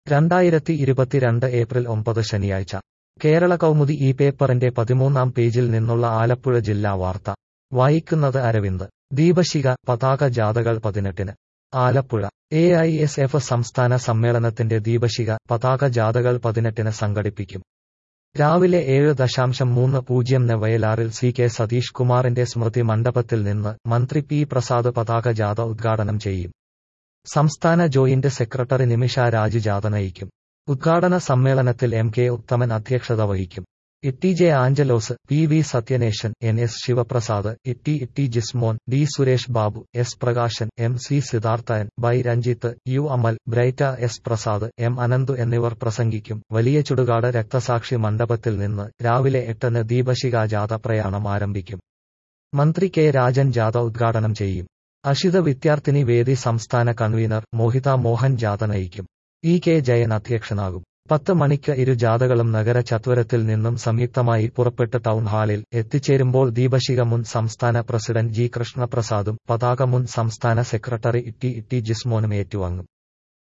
രണ്ടായിരത്തി ഇരുപത്തിരണ്ട് ഏപ്രിൽ ഒമ്പത് ശനിയാഴ്ച കേരള കൗമുദി ഈ പേപ്പറിന്റെ പതിമൂന്നാം പേജിൽ നിന്നുള്ള ആലപ്പുഴ ജില്ലാ വാർത്ത വായിക്കുന്നത് അരവിന്ദ് ദീപശിഖ പതാക ജാഥകൾ പതിനെട്ടിന് Alappuzha A I S F സംസ്ഥാന സമ്മേളനത്തിന്റെ ദീപശിഖ പതാക ജാഥകൾ പതിനെട്ടിന് സംഘടിപ്പിക്കും രാവിലെ ഏഴ് ദശാംശം മൂന്ന് പൂജ്യംന് വയലാറിൽ സി കെ സതീഷ് കുമാറിന്റെ സ്മൃതി മണ്ഡപത്തിൽ നിന്ന് മന്ത്രി പി പ്രസാദ് പതാക ജാഥ ഉദ്ഘാടനം ചെയ്യും സംസ്ഥാന ജോയിന്റ് സെക്രട്ടറി നിമിഷ രാജ് ജാഥ നയിക്കും ഉദ്ഘാടന സമ്മേളനത്തിൽ എം കെ ഉത്തമൻ അധ്യക്ഷത വഹിക്കും ഇട്ടി J Anjalose P V Sathyaneshan N S Sivaprasad ഇട്ടി ഇട്ടി Jismon D Suresh Babu S Prakashan M C Sidharthan ബൈ Ranjith U Amal Bright S Prasad M Ananthu എന്നിവർ പ്രസംഗിക്കും വലിയ ചുടുകാട് രക്തസാക്ഷി മണ്ഡപത്തിൽ നിന്ന് രാവിലെ എട്ടിന് ദീപശിഖ ജാഥ പ്രയാണം ആരംഭിക്കും മന്ത്രി കെ രാജൻ ജാഥ ഉദ്ഘാടനം ചെയ്യും അഷിത വിദ്യാർത്ഥിനി വേദി സംസ്ഥാന കൺവീനർ മോഹിത മോഹൻ ജാഥ നയിക്കും ഇ കെ ജയൻ അധ്യക്ഷനാകും പത്ത് മണിക്ക് ഇരു ജാഥകളും നഗര ചത്വരത്തിൽ നിന്നും സംയുക്തമായി പുറപ്പെട്ട് ടൗൺ ഹാളിൽ എത്തിച്ചേരുമ്പോൾ ദീപശിഖ മുൻ സംസ്ഥാന പ്രസിഡന്റ് ജി കൃഷ്ണപ്രസാദും പതാക മുൻ സംസ്ഥാന സെക്രട്ടറി ഇട്ടി ഇട്ടി ജിസ്മോനും ഏറ്റുവാങ്ങും